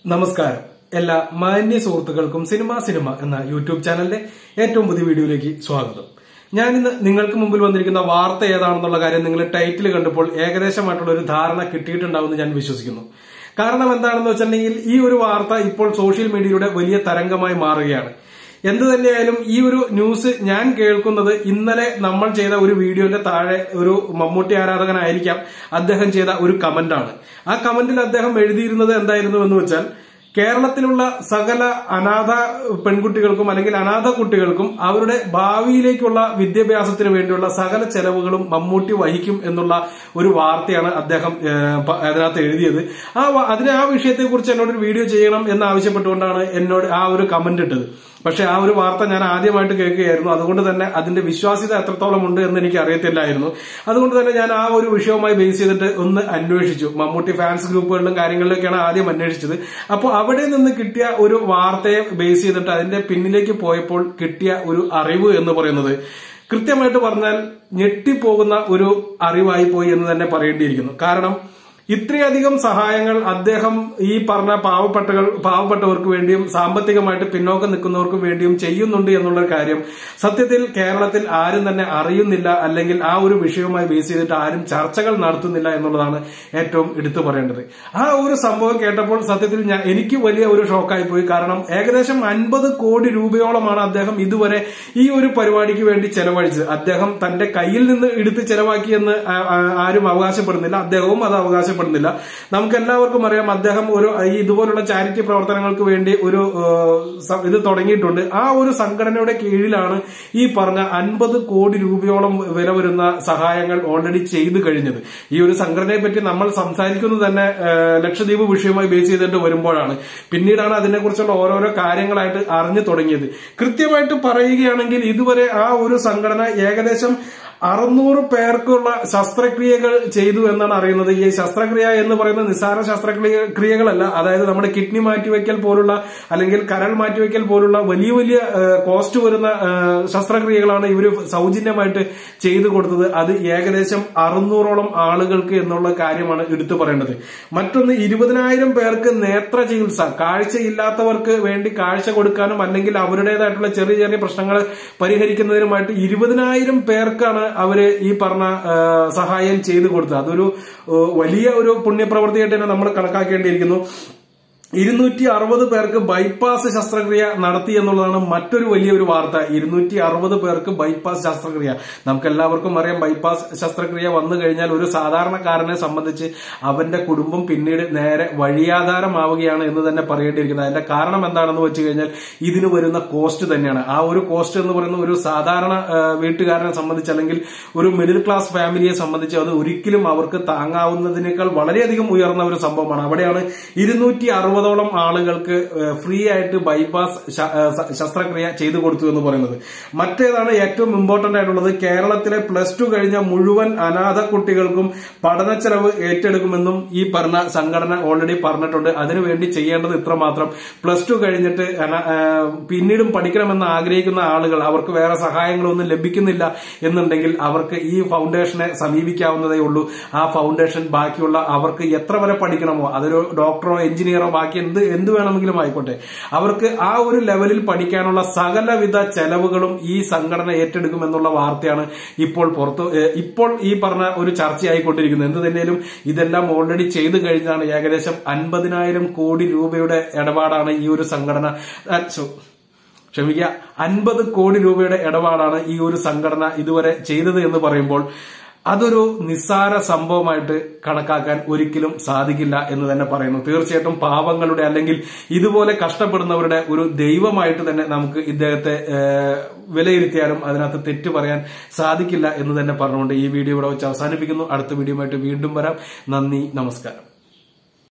നമസ്കാരം എല്ലാ മാന്യ സുഹൃത്തുക്കൾക്കും സിനിമ സിനിമ എന്ന യൂട്യൂബ് ചാനലിന്റെ ഏറ്റവും പുതിയ വീഡിയോയിലേക്ക് സ്വാഗതം ഞാൻ ഇന്ന് നിങ്ങൾക്ക് മുമ്പിൽ വന്നിരിക്കുന്ന വാർത്ത ഏതാണെന്നുള്ള കാര്യം നിങ്ങൾ ടൈറ്റിൽ കണ്ടപ്പോൾ ഏകദേശമായിട്ടുള്ള ഒരു ധാരണ കിട്ടിയിട്ടുണ്ടാവുമെന്ന് ഞാൻ വിശ്വസിക്കുന്നു കാരണം എന്താണെന്ന് വെച്ചിട്ടുണ്ടെങ്കിൽ ഈ ഒരു വാർത്ത ഇപ്പോൾ സോഷ്യൽ മീഡിയയുടെ വലിയ തരംഗമായി മാറുകയാണ് എന്ത് തന്നെയായാലും ഈ ഒരു ന്യൂസ് ഞാൻ കേൾക്കുന്നത് ഇന്നലെ നമ്മൾ ചെയ്ത ഒരു വീഡിയോന്റെ താഴെ ഒരു മമ്മൂട്ടി ആരാധകനായിരിക്കാം അദ്ദേഹം ചെയ്ത ഒരു കമന്റാണ് ആ കമന്റിൽ അദ്ദേഹം എഴുതിയിരുന്നത് എന്തായിരുന്നു എന്ന് വെച്ചാൽ കേരളത്തിലുള്ള സകല അനാഥ പെൺകുട്ടികൾക്കും അല്ലെങ്കിൽ അനാഥ കുട്ടികൾക്കും അവരുടെ ഭാവിയിലേക്കുള്ള വിദ്യാഭ്യാസത്തിന് വേണ്ടിയുള്ള സകല ചെലവുകളും മമ്മൂട്ടി വഹിക്കും എന്നുള്ള ഒരു വാർത്തയാണ് അദ്ദേഹം ഏഹ്, പ- അതിനകത്ത് എഴുതിയത് ആ വ- അതിന് ആ വിഷയത്തെക്കുറിച്ച് എന്നോടൊരു വീഡിയോ ചെയ്യണം എന്ന് ആവശ്യപ്പെട്ടുകൊണ്ടാണ് എന്നോട് ആ ഒരു കമന്റ് ഇട്ടത് പക്ഷെ ആ ഒരു വാർത്ത ഞാൻ ആദ്യമായിട്ട് കേൾക്കുകയായിരുന്നു അതുകൊണ്ട് തന്നെ അതിന്റെ വിശ്വാസ്യത എത്രത്തോളം ഉണ്ട് എന്ന് എനിക്ക് അറിയത്തില്ലായിരുന്നു അതുകൊണ്ട് തന്നെ ഞാൻ ആ ഒരു വിഷയവുമായി ബേസ് ചെയ്തിട്ട് ഒന്ന് അന്വേഷിച്ചു മമ്മൂട്ടി ഫാൻസ് ഗ്രൂപ്പുകളിലും കാര്യങ്ങളിലൊക്കെയാണ് ആദ്യം അന്വേഷിച്ചത് അപ്പോൾ അവിടെ നിന്ന് കിട്ടിയ ഒരു വാർത്തയെ ബേസ് ചെയ്തിട്ട് അതിന്റെ പിന്നിലേക്ക് പോയപ്പോൾ കിട്ടിയ ഒരു അറിവ് എന്ന് പറയുന്നത് കൃത്യമായിട്ട് പറഞ്ഞാൽ ഞെട്ടിപ്പോകുന്ന ഒരു അറിവായി പോയി എന്ന് തന്നെ പറയേണ്ടിയിരിക്കുന്നു കാരണം ഇത്രയധികം സഹായങ്ങൾ അദ്ദേഹം ഈ പറഞ്ഞ പാവപ്പെട്ടകൾ പാവപ്പെട്ടവർക്ക് വേണ്ടിയും സാമ്പത്തികമായിട്ട് പിന്നോക്കം നിൽക്കുന്നവർക്ക് വേണ്ടിയും ചെയ്യുന്നുണ്ട് എന്നുള്ള കാര്യം സത്യത്തിൽ കേരളത്തിൽ ആരും തന്നെ അറിയുന്നില്ല അല്ലെങ്കിൽ ആ ഒരു വിഷയവുമായി ബേസ് ചെയ്തിട്ട് ആരും ചർച്ചകൾ നടത്തുന്നില്ല എന്നുള്ളതാണ് ഏറ്റവും എടുത്തു പറയേണ്ടത് ആ ഒരു സംഭവം കേട്ടപ്പോൾ സത്യത്തിൽ ഞാൻ എനിക്ക് വലിയ ഒരു ഷോക്കായി പോയി കാരണം ഏകദേശം അൻപത് കോടി രൂപയോളമാണ് അദ്ദേഹം ഇതുവരെ ഈ ഒരു പരിപാടിക്ക് വേണ്ടി ചെലവഴിച്ചത് അദ്ദേഹം തന്റെ കയ്യിൽ നിന്ന് എടുത്ത് ചെലവാക്കിയെന്ന് ആ- ആ- ആരും അവകാശപ്പെടുന്നില്ല അദ്ദേഹവും അത് അവകാശപ്പെടുന്നില്ല നമുക്ക് എല്ലാവർക്കും അറിയാം അദ്ദേഹം ഒരു ഈ ഇതുപോലുള്ള ചാരിറ്റി പ്രവർത്തനങ്ങൾക്ക് വേണ്ടി ഒരു ഏഹ്, സ- ഇത് തുടങ്ങിയിട്ടുണ്ട് ആ ഒരു സംഘടനയുടെ കീഴിലാണ് ഈ പറഞ്ഞ അൻപത് കോടി രൂപയോളം വില വരുന്ന സഹായങ്ങൾ ഓൾറെഡി ചെയ്തു കഴിഞ്ഞത് ഈ ഒരു സംഘടനയെ പറ്റി നമ്മൾ സംസാരിക്കുന്നത് തന്നെ ഏഹ്, ലക്ഷദ്വീപ് വിഷയവുമായി ബേസ് ചെയ്തിട്ട് വരുമ്പോഴാണ് പിന്നീടാണ് അതിനെക്കുറിച്ചുള്ള ഓരോരോ കാര്യങ്ങളായിട്ട് അറിഞ്ഞു തുടങ്ങിയത് കൃത്യമായിട്ട് പറയുകയാണെങ്കിൽ ഇതുവരെ ആ ഒരു സംഘടന ഏകദേശം അറുന്നൂറ് പേർക്കുള്ള ശസ്ത്രക്രിയകൾ ചെയ്തു എന്നാണ് അറിയുന്നത് ഈ ശസ്ത്രക്രിയ എന്ന് പറയുന്നത് നിസ്സാര ശസ്ത്രക്രിയ ക്രിയകളല്ല അതായത് നമ്മുടെ കിഡ്നി മാറ്റിവെക്കൽ പോലുള്ള അല്ലെങ്കിൽ കരൾ മാറ്റിവെക്കൽ പോലുള്ള വലിയ വലിയ കോസ്റ്റ് വരുന്ന ഏഹ്, ശസ്ത്രക്രിയകളാണ് ഇവർ സൗജന്യമായിട്ട് ചെയ്തു കൊടുത്തത് അത് ഏകദേശം അറുന്നൂറോളം ആളുകൾക്ക് എന്നുള്ള കാര്യമാണ് എടുത്തു പറയേണ്ടത് മറ്റൊന്ന് ഇരുപതിനായിരം പേർക്ക് നേത്ര ചികിത്സ കാഴ്ചയില്ലാത്തവർക്ക് വേണ്ടി കാഴ്ച കൊടുക്കാനും അല്ലെങ്കിൽ അവരുടേതായിട്ടുള്ള ചെറിയ ചെറിയ പ്രശ്നങ്ങൾ പരിഹരിക്കുന്നതിനുമായിട്ട് ഇരുപതിനായിരം പേർക്കാണ് അവര് ഈ പറഞ്ഞ ആ, സഹായം ചെയ്തു കൊടുത്തത് അതൊരു ആ, വലിയ ഒരു പുണ്യപ്രവൃത്തിയായിട്ട് തന്നെ നമ്മൾ കണക്കാക്കേണ്ടിയിരിക്കുന്നു ഇരുന്നൂറ്റി അറുപത് പേർക്ക് ബൈപ്പാസ് ശസ്ത്രക്രിയ നടത്തി എന്നുള്ളതാണ് മറ്റൊരു വലിയൊരു വാർത്ത ഇരുന്നൂറ്റി അറുപത് പേർക്ക് ബൈപ്പാസ് ശസ്ത്രക്രിയ നമുക്ക് എല്ലാവർക്കും അറിയാം ബൈപ്പാസ് ശസ്ത്രക്രിയ വന്നു കഴിഞ്ഞാൽ ഒരു സാധാരണക്കാരനെ സംബന്ധിച്ച് അവന്റെ കുടുംബം പിന്നീട് നേരെ വഴിയാധാരമാവുകയാണ് എന്ന് തന്നെ പറയേണ്ടിയിരിക്കുന്നത് അതിന്റെ കാരണം എന്താണെന്ന് വെച്ച് കഴിഞ്ഞാൽ ഇതിന് വരുന്ന കോസ്റ്റ് തന്നെയാണ് ആ ഒരു കോസ്റ്റ് എന്ന് പറയുന്ന ഒരു സാധാരണ ആ, വീട്ടുകാരനെ സംബന്ധിച്ച് അല്ലെങ്കിൽ ഒരു മിഡിൽ ക്ലാസ് ഫാമിലിയെ സംബന്ധിച്ച് അത് ഒരിക്കലും അവർക്ക് താങ്ങാവുന്നതിനേക്കാൾ വളരെയധികം ഉയർന്ന ഒരു സംഭവമാണ് അവിടെയാണ് ഇരുന്നൂറ്റി അറുപതോളം ആളുകൾക്ക് ഫ്രീ ആയിട്ട് ബൈപ്പാസ് ശ- ഏഹ് സ- ശസ്ത്രക്രിയ ചെയ്തു കൊടുത്തു എന്ന് പറയുന്നത് മറ്റേതാണ് ഏറ്റവും ഇമ്പോർട്ടന്റ് ആയിട്ടുള്ളത് കേരളത്തിലെ പ്ലസ് ടു കഴിഞ്ഞ മുഴുവൻ അനാഥ കുട്ടികൾക്കും പഠന ചെലവ് ഏറ്റെടുക്കുമെന്നും ഈ പറഞ്ഞ സംഘടന ഓൾറെഡി പറഞ്ഞിട്ടുണ്ട് അതിനുവേണ്ടി ചെയ്യേണ്ടത് ഇത്രമാത്രം പ്ലസ് ടു കഴിഞ്ഞിട്ട് അന- ഏഹ് പിന്നീടും പഠിക്കണമെന്ന് ആഗ്രഹിക്കുന്ന ആളുകൾ അവർക്ക് വേറെ സഹായങ്ങളൊന്നും ലഭിക്കുന്നില്ല എന്നുണ്ടെങ്കിൽ അവർക്ക് ഈ ഫൗണ്ടേഷനെ സമീപിക്കാവുന്നതേ ഉള്ളൂ ആ ഫൗണ്ടേഷൻ ബാക്കിയുള്ള അവർക്ക് എത്ര വരെ പഠിക്കണമോ അതൊരു ഡോക്ടറോ എഞ്ചിനീയറോ ബാക്കി എന്ത് എന്ത് വേണമെങ്കിലും ആയിക്കോട്ടെ അവർക്ക് ആ ഒരു ലെവലിൽ പഠിക്കാനുള്ള സകലവിധ ചെലവുകളും ഈ സംഘടന ഏറ്റെടുക്കുമെന്നുള്ള വാർത്തയാണ് ഇപ്പോൾ പുറത്ത് ഏഹ് ഇപ്പോൾ ഈ പറഞ്ഞ ഒരു ചർച്ചയായിക്കൊണ്ടിരിക്കുന്നത് എന്ത് തന്നെയാലും ഇതെല്ലാം ഓൾറെഡി ചെയ്തു കഴിഞ്ഞാണ് ഏകദേശം അൻപതിനായിരം കോടി രൂപയുടെ ഇടപാടാണ് ഈ ഒരു സംഘടന ആ, സോ- ക്ഷമിക്കുക അൻപത് കോടി രൂപയുടെ ഇടപാടാണ് ഈ ഒരു സംഘടന ഇതുവരെ ചെയ്തത് എന്ന് പറയുമ്പോൾ അതൊരു നിസ്സാര സംഭവമായിട്ട് കണക്കാക്കാൻ ഒരിക്കലും സാധിക്കില്ല എന്ന് തന്നെ പറയുന്നു തീർച്ചയായിട്ടും പാവങ്ങളുടെ അല്ലെങ്കിൽ ഇതുപോലെ കഷ്ടപ്പെടുന്നവരുടെ ഒരു ദൈവമായിട്ട് തന്നെ നമുക്ക് ഇദ്ദേഹത്തെ ഏഹ്, വിലയിരുത്തിയാലും അതിനകത്ത് തെറ്റ് പറയാൻ സാധിക്കില്ല എന്ന് തന്നെ പറഞ്ഞുകൊണ്ട് ഈ വീഡിയോ ഇവിടെ വെച്ച് അവസാനിപ്പിക്കുന്നു അടുത്ത വീഡിയോ ആയിട്ട് വീണ്ടും വരാം നന്ദി നമസ്കാരം